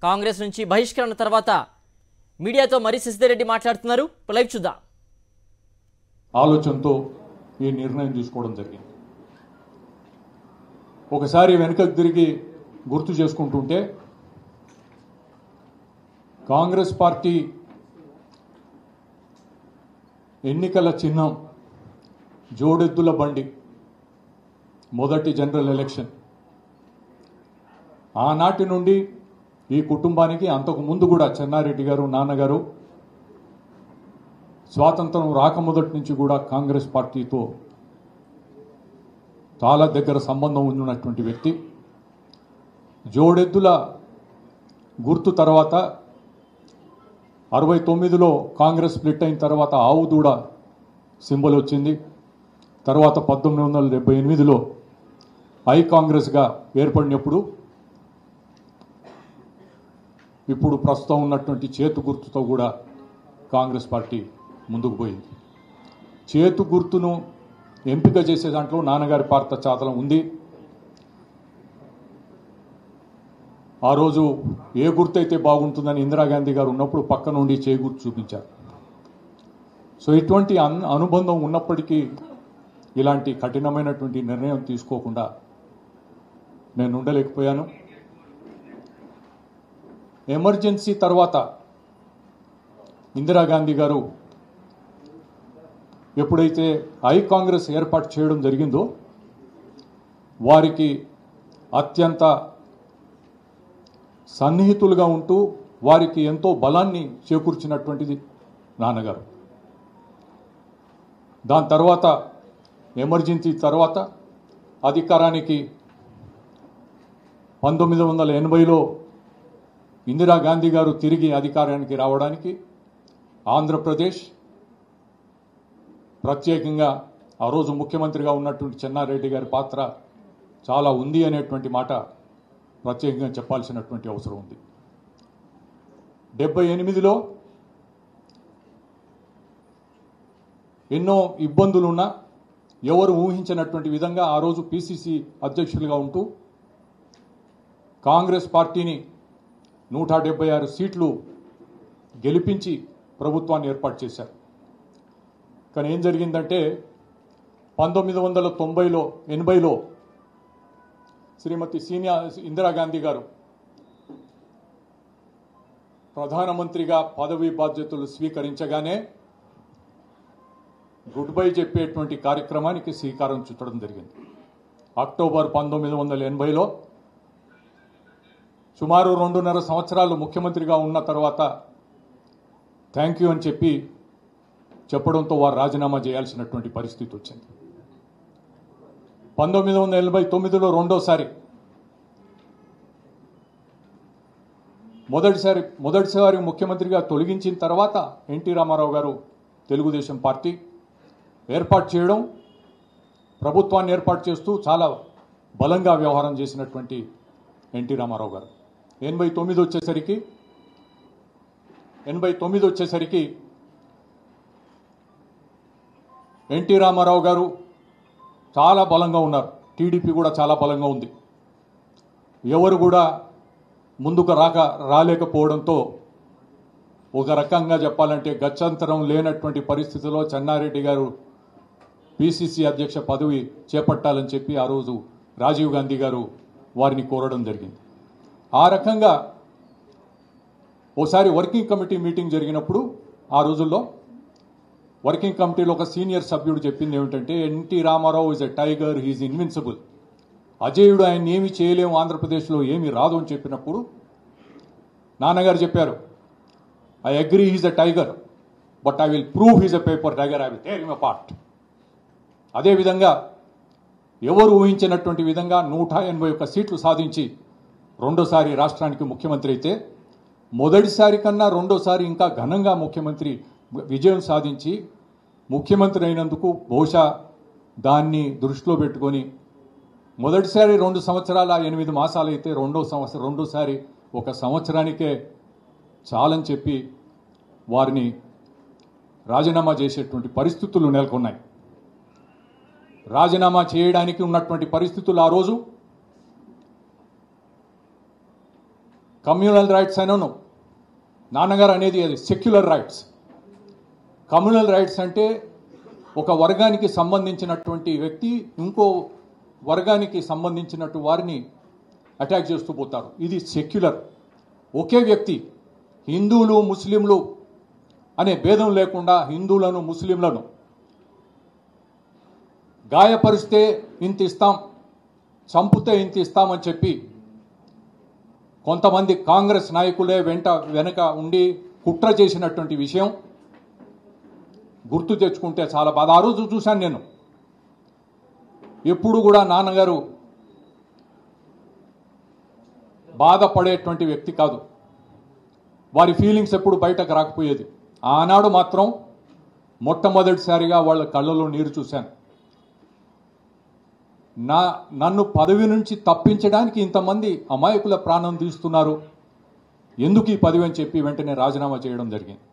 కాంగ్రెస్ నుంచి బహిష్కరణ తర్వాత మీడియాతో మరి శశిధర్ మాట్లాడుతున్నారు ఇప్పుడు లైవ్ చూద్దాం ఆలోచనతో ఈ నిర్ణయం తీసుకోవడం జరిగింది ఒకసారి వెనుకకు తిరిగి గుర్తు చేసుకుంటుంటే కాంగ్రెస్ పార్టీ ఎన్నికల చిహ్నం జోడెద్దుల బండి మొదటి జనరల్ ఎలక్షన్ ఆనాటి నుండి ఈ కుటుంబానికి అంతకు ముందు కూడా చెన్నారెడ్డి గారు నాన్నగారు స్వాతంత్రం రాకమొదటి నుంచి కూడా కాంగ్రెస్ పార్టీతో చాలా దగ్గర సంబంధం ఉన్నటువంటి వ్యక్తి జోడెద్దుల గుర్తు తర్వాత అరవై తొమ్మిదిలో కాంగ్రెస్ స్ప్లిట్ అయిన తర్వాత ఆవు దూడ సింబల్ వచ్చింది తర్వాత పంతొమ్మిది వందల డెబ్బై ఎనిమిదిలో ఐ కాంగ్రెస్గా ఏర్పడినప్పుడు ఇప్పుడు ప్రస్తుతం ఉన్నటువంటి చేతు గుర్తుతో కూడా కాంగ్రెస్ పార్టీ ముందుకు పోయింది చేతు గుర్తును ఎంపిక చేసే దాంట్లో నాన్నగారి పాత్ర చాతలం ఉంది ఆ రోజు ఏ గుర్తు అయితే బాగుంటుందని ఇందిరాగాంధీ గారు ఉన్నప్పుడు పక్క నుండి చే గుర్తు చూపించారు సో ఇటువంటి అన్ అనుబంధం ఉన్నప్పటికీ ఇలాంటి కఠినమైనటువంటి నిర్ణయం తీసుకోకుండా నేను ఉండలేకపోయాను ఎమర్జెన్సీ తర్వాత ఇందిరాగాంధీ గారు ఎప్పుడైతే ఐ కాంగ్రెస్ ఏర్పాటు చేయడం జరిగిందో వారికి అత్యంత సన్నిహితులుగా ఉంటూ వారికి ఎంతో బలాన్ని చేకూర్చినటువంటిది నాన్నగారు దాని తర్వాత ఎమర్జెన్సీ తర్వాత అధికారానికి పంతొమ్మిది వందల ఎనభైలో ఇందిరాగాంధీ గారు తిరిగి అధికారానికి రావడానికి ఆంధ్రప్రదేశ్ ప్రత్యేకంగా ఆ రోజు ముఖ్యమంత్రిగా ఉన్నటువంటి చెన్నారెడ్డి గారి పాత్ర చాలా ఉంది అనేటువంటి మాట ప్రత్యేకంగా చెప్పాల్సినటువంటి అవసరం ఉంది డెబ్బై ఎనిమిదిలో ఎన్నో ఇబ్బందులున్నా ఎవరు ఊహించినటువంటి విధంగా ఆ రోజు పిసిసి అధ్యక్షులుగా ఉంటూ కాంగ్రెస్ పార్టీని నూట డెబ్బై ఆరు సీట్లు గెలిపించి ప్రభుత్వాన్ని ఏర్పాటు చేశారు కానీ ఏం జరిగిందంటే పంతొమ్మిది వందల తొంభైలో ఎనభైలో శ్రీమతి సీనియా ఇందిరాగాంధీ గారు ప్రధానమంత్రిగా పదవీ బాధ్యతలు స్వీకరించగానే గుడ్ బై చెప్పేటువంటి కార్యక్రమానికి శ్రీకారం చుట్టడం జరిగింది అక్టోబర్ పంతొమ్మిది వందల ఎనభైలో సుమారు రెండున్నర సంవత్సరాలు ముఖ్యమంత్రిగా ఉన్న తర్వాత థ్యాంక్ యూ అని చెప్పి చెప్పడంతో వారు రాజీనామా చేయాల్సినటువంటి పరిస్థితి వచ్చింది పంతొమ్మిది వందల ఎనభై తొమ్మిదిలో రెండోసారి మొదటిసారి మొదటిసారి ముఖ్యమంత్రిగా తొలగించిన తర్వాత ఎన్టీ రామారావు గారు తెలుగుదేశం పార్టీ ఏర్పాటు చేయడం ప్రభుత్వాన్ని ఏర్పాటు చేస్తూ చాలా బలంగా వ్యవహారం చేసినటువంటి ఎన్టీ రామారావు గారు ఎనభై తొమ్మిది వచ్చేసరికి ఎనభై తొమ్మిది వచ్చేసరికి ఎన్టీ రామారావు గారు చాలా బలంగా ఉన్నారు టీడీపీ కూడా చాలా బలంగా ఉంది ఎవరు కూడా ముందుకు రాక రాలేకపోవడంతో ఒక రకంగా చెప్పాలంటే గత్యంతరం లేనటువంటి పరిస్థితిలో చెన్నారెడ్డి గారు పిసిసి అధ్యక్ష పదవి చేపట్టాలని చెప్పి ఆ రోజు రాజీవ్ గాంధీ గారు వారిని కోరడం జరిగింది ఆ రకంగా ఓసారి వర్కింగ్ కమిటీ మీటింగ్ జరిగినప్పుడు ఆ రోజుల్లో వర్కింగ్ కమిటీలో ఒక సీనియర్ సభ్యుడు చెప్పింది ఏమిటంటే NT Rama Rao is a tiger he is invincible అజేయుడు ఆయన ఏమి చేయలేము ఆంధ్రప్రదేశ్లో ఏమి రాదు అని చెప్పినప్పుడు నాన్నగారు చెప్పారు I agree he's a tiger but I will prove he's a paper tiger I will tear him part అదేవిధంగా ఎవరు ఊహించినటువంటి విధంగా నూట ఎనభై ఒక్క సీట్లు సాధించి రెండోసారి రాష్ట్రానికి ముఖ్యమంత్రి అయితే మొదటిసారి కన్నా రెండోసారి ఇంకా ఘనంగా ముఖ్యమంత్రి విజయం సాధించి ముఖ్యమంత్రి అయినందుకు బహుశా దాన్ని దృష్టిలో పెట్టుకొని మొదటిసారి రెండు సంవత్సరాల ఎనిమిది మాసాలు అయితే రెండో సంవత్సరం రెండోసారి ఒక సంవత్సరానికే చాలని చెప్పి వారిని రాజీనామా చేసేటువంటి పరిస్థితులు నెలకొన్నాయి రాజీనామా చేయడానికి ఉన్నటువంటి పరిస్థితులు ఆ రోజు కమ్యూనల్ రైట్స్ అనను నాన్నగారు అనేది అది సెక్యులర్ రైట్స్ కమ్యూనల్ రైట్స్ అంటే ఒక వర్గానికి సంబంధించినటువంటి వ్యక్తి ఇంకో వర్గానికి సంబంధించినట్టు వారిని అటాక్ చేస్తూ పోతారు ఇది సెక్యులర్ ఒకే వ్యక్తి హిందువులు ముస్లింలు అనే భేదం లేకుండా హిందువులను ముస్లింలను గాయపరిస్తే ఇంత ఇస్తాం చంపితే ఇంత ఇస్తామని చెప్పి కొంతమంది కాంగ్రెస్ నాయకులే వెంట వెనక ఉండి కుట్ర చేసినటువంటి విషయం గుర్తు తెచ్చుకుంటే చాలా బాధ ఆ రోజు చూశాను నేను ఎప్పుడు కూడా నాన్నగారు బాధపడేటువంటి వ్యక్తి కాదు వారి ఫీలింగ్స్ ఎప్పుడు బయటకు రాకపోయేది ఆనాడు మాత్రం మొట్టమొదటిసారిగా వాళ్ళ కళ్ళలో నీరు చూశాను నా నన్ను పదవి నుంచి తప్పించడానికి ఇంతమంది అమాయకుల ప్రాణం తీస్తున్నారు ఎందుకు ఈ పదవి అని చెప్పి వెంటనే రాజీనామా చేయడం జరిగింది